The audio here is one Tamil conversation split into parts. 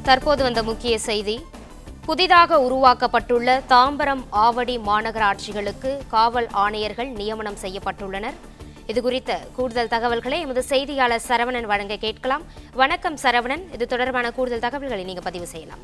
தற்போது வந்த முக்கிய செய்தி புதிதாக உருவாக்கப்பட்டுள்ள தாம்பரம் ஆவடி மாநகராட்சிகளுக்கு காவல் ஆணையர்கள் நியமனம் செய்யப்பட்டுள்ளனர் இது குறித்த கூடுதல் தகவல்களை எமது செய்தியாளர் சரவணன் வழங்க கேட்கலாம் வணக்கம் சரவணன் இது தொடர்பான கூடுதல் தகவல்களை நீங்க பதிவு செய்யலாம்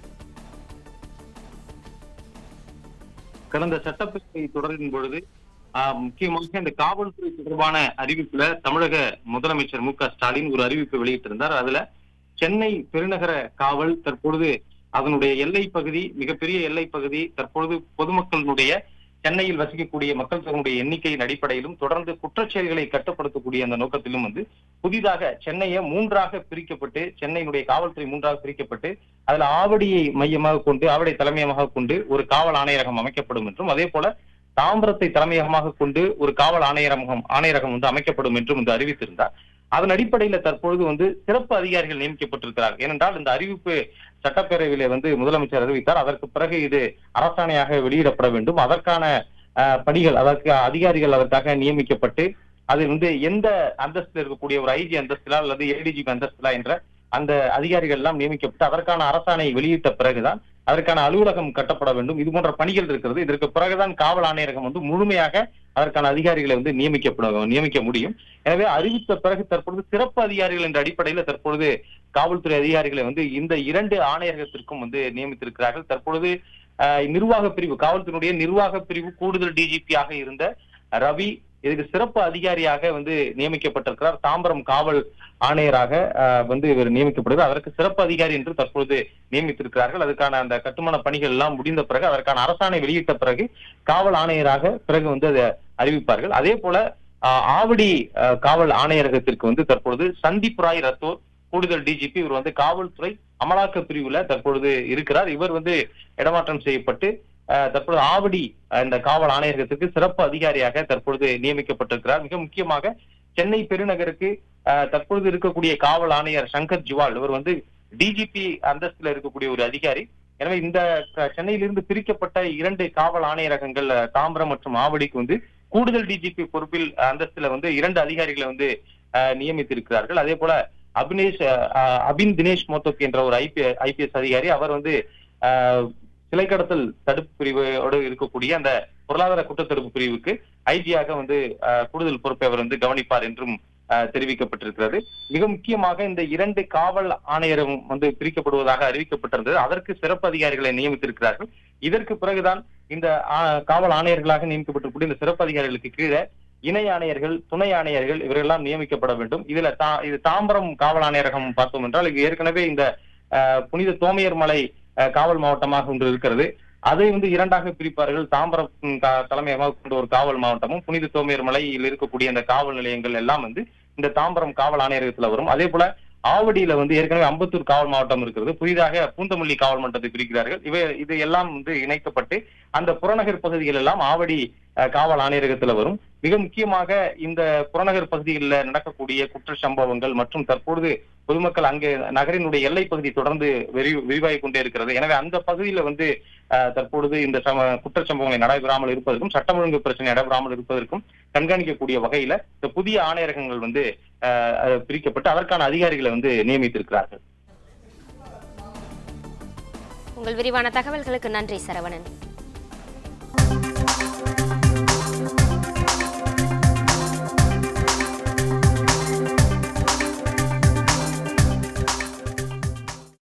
கடந்த சட்டப்பேரவை தொடரின் பொழுது ஆஹ், முக்கியமாக இந்த காவல்துறை தொடர்பான அறிவிப்புல தமிழக முதலமைச்சர் மு க ஸ்டாலின் ஒரு அறிவிப்பு வெளியிட்டிருந்தார் அதுல சென்னை பெருநகர காவல் தற்பொழுது அதனுடைய எல்லை பகுதி மிகப்பெரிய எல்லை பகுதி தற்பொழுது பொதுமக்களினுடைய சென்னையில் வசிக்கக்கூடிய மக்கள் தொகையினுடைய எண்ணிக்கையின் அடிப்படையிலும் தொடர்ந்து குற்றச்செயல்களை கட்டுப்படுத்தக்கூடிய அந்த நோக்கத்திலும் வந்து புதிதாக சென்னையை மூன்றாக பிரிக்கப்பட்டு சென்னையினுடைய காவல்துறை மூன்றாக பிரிக்கப்பட்டு அதுல ஆவடியை மையமாக கொண்டு ஆவடி தலைமையமாக கொண்டு ஒரு காவல் ஆணையரகம் அமைக்கப்படும் என்றும் அதே போல தாம்பரத்தை தலைமையகமாக கொண்டு ஒரு காவல் ஆணையரகம் ஆணையரகம் வந்து அமைக்கப்படும் என்றும் வந்து அறிவித்திருந்தார் அதன் அடிப்படையில தற்பொழுது வந்து சிறப்பு அதிகாரிகள் நியமிக்கப்பட்டிருக்கிறார் ஏனென்றால் இந்த அறிவிப்பு சட்டப்பேரவையிலே வந்து முதலமைச்சர் அறிவித்தார் அதற்கு பிறகு இது அரசாணையாக வெளியிடப்பட வேண்டும் அதற்கான அஹ், பணிகள் அதற்கு அதிகாரிகள் அதற்காக நியமிக்கப்பட்டு அது வந்து எந்த அந்தஸ்தில் இருக்கக்கூடிய ஒரு ஐஜி அந்தஸ்திலா அல்லது ஏடிஜிபி அந்தஸ்திலா என்ற அந்த அதிகாரிகள் எல்லாம் நியமிக்கப்பட்டு அதற்கான அரசாணை வெளியிட்ட பிறகுதான் அதற்கான அலுவலகம் கட்டப்பட வேண்டும் இது போன்ற பணிகள் இருக்கிறது இதற்கு பிறகுதான் காவல் ஆணையரகம் வந்து முழுமையாக அதற்கான அதிகாரிகளை வந்து நியமிக்கப்பட நியமிக்க முடியும் எனவே அறிவித்த பிறகு தற்பொழுது சிறப்பு அதிகாரிகள் என்ற அடிப்படையில் தற்பொழுது காவல்துறை அதிகாரிகளை வந்து இந்த இரண்டு ஆணையரகத்திற்கும் வந்து நியமித்திருக்கிறார்கள் தற்பொழுது அஹ், நிர்வாக பிரிவு காவல்துறையுடைய நிர்வாக பிரிவு கூடுதல் டிஜிபி ஆக இருந்த ரவி இதுக்கு சிறப்பு அதிகாரியாக வந்து நியமிக்கப்பட்டிருக்கிறார் தாம்பரம் காவல் ஆணையராக அஹ், வந்து இவர் நியமிக்கப்படுகிறார் அதற்கு சிறப்பு அதிகாரி என்று தற்பொழுது நியமித்திருக்கிறார்கள் அதுக்கான அந்த கட்டுமான பணிகள் எல்லாம் முடிந்த பிறகு அதற்கான அரசாணை வெளியிட்ட பிறகு காவல் ஆணையராக பிறகு வந்து அதை அறிவிப்பார்கள் அதே போல அஹ், ஆவடி அஹ், காவல் ஆணையரகத்திற்கு வந்து தற்பொழுது சந்தீப் ராய் ரத்தோர் கூடுதல் டிஜிபி இவர் வந்து காவல்துறை அமலாக்க பிரிவுல தற்பொழுது இருக்கிறார் இவர் வந்து இடமாற்றம் செய்யப்பட்டு அஹ், தற்பொழுது ஆவடி அஹ், இந்த காவல் ஆணையரகத்துக்கு சிறப்பு அதிகாரியாக தற்பொழுது நியமிக்கப்பட்டிருக்கிறார் மிக முக்கியமாக சென்னை பெருநகருக்கு அஹ், தற்பொழுது இருக்கக்கூடிய காவல் ஆணையர் சங்கர் ஜுவால் இவர் வந்து டிஜிபி அந்தஸ்துல இருக்கக்கூடிய ஒரு அதிகாரி எனவே இந்த க- சென்னையிலிருந்து பிரிக்கப்பட்ட இரண்டு காவல் ஆணையரகங்கள் அஹ், தாம்பரம் மற்றும் ஆவடிக்கு வந்து கூடுதல் டிஜிபி பொறுப்பில் அஹ், அந்தஸ்துல வந்து இரண்டு அதிகாரிகளை வந்து அஹ், நியமித்திருக்கிறார்கள் அதே போல அபினேஷ் அஹ், அஹ், அபின் தினேஷ் மோத்தோக் என்ற ஒரு ஐபி ஐபிஎஸ் அதிகாரி அவர் வந்து அஹ், சிலை கடத்தல் தடுப்பு பிரிவோடு இருக்கக்கூடிய அந்த பொருளாதார குற்றத்தடுப்பு பிரிவுக்கு ஐஜியாக வந்து அஹ், கூடுதல் பொறுப்பை அவர் வந்து கவனிப்பார் என்றும் அஹ், தெரிவிக்கப்பட்டிருக்கிறது மிக முக்கியமாக இந்த இரண்டு காவல் ஆணையரும் வந்து பிரிக்கப்படுவதாக அறிவிக்கப்பட்டிருந்தது அதற்கு சிறப்பு அதிகாரிகளை நியமித்திருக்கிறார்கள் இதற்கு பிறகுதான் இந்த ஆ- காவல் ஆணையர்களாக நியமிக்கப்பட்டிருக்கக்கூடிய இந்த சிறப்பு அதிகாரிகளுக்கு கீழே இணை ஆணையர்கள் துணை ஆணையர்கள் இவரெல்லாம் நியமிக்கப்பட வேண்டும் இதுல தா இது தாம்பரம் காவல் ஆணையரகம் பார்த்தோம் என்றால் இது ஏற்கனவே இந்த அஹ், புனித தோமையர் மலை அஹ், காவல் மாவட்டமாக ஒன்று இருக்கிறது அதை வந்து இரண்டாக பிரிப்பார்கள் தாம்பரம் ம், க- தலைமையகமாக கொண்ட ஒரு காவல் மாவட்டமும் புனித தோமையர் மலையில் இருக்கக்கூடிய அந்த காவல் நிலையங்கள் எல்லாம் வந்து இந்த தாம்பரம் காவல் ஆணையரகத்துல வரும் அதே போல ஆவடியில வந்து ஏற்கனவே அம்பத்தூர் காவல் மாவட்டம் இருக்கிறது புதிதாக பூந்தமல்லி காவல் மண்டலத்தை பிரிக்கிறார்கள் இவை இது எல்லாம் வந்து இணைக்கப்பட்டு அந்த புறநகர் பகுதிகள் எல்லாம் ஆவடி அஹ், காவல் ஆணையரகத்துல வரும் மிக முக்கியமாக இந்த புறநகர் பகுதிகளில் நடக்கக்கூடிய குற்ற சம்பவங்கள் மற்றும் தற்பொழுது பொதுமக்கள் அங்கே நகரினுடைய எல்லை பகுதி தொடர்ந்து விரி விரிவாகிக் கொண்டே இருக்கிறது எனவே அந்த பகுதியில வந்து அஹ், தற்பொழுது இந்த சம குற்ற சம்பவங்கள் நடைபெறாமல் இருப்பதற்கும் சட்டம் ஒழுங்கு பிரச்சனை நடைபெறாமல் இருப்பதற்கும் கண்காணிக்கக்கூடிய வகையில இந்த புதிய ஆணையரகங்கள் வந்து அஹ், அஹ், பிரிக்கப்பட்டு அதற்கான அதிகாரிகளை வந்து நியமித்திருக்கிறார்கள் உங்கள் விரிவான தகவல்களுக்கு நன்றி சரவணன்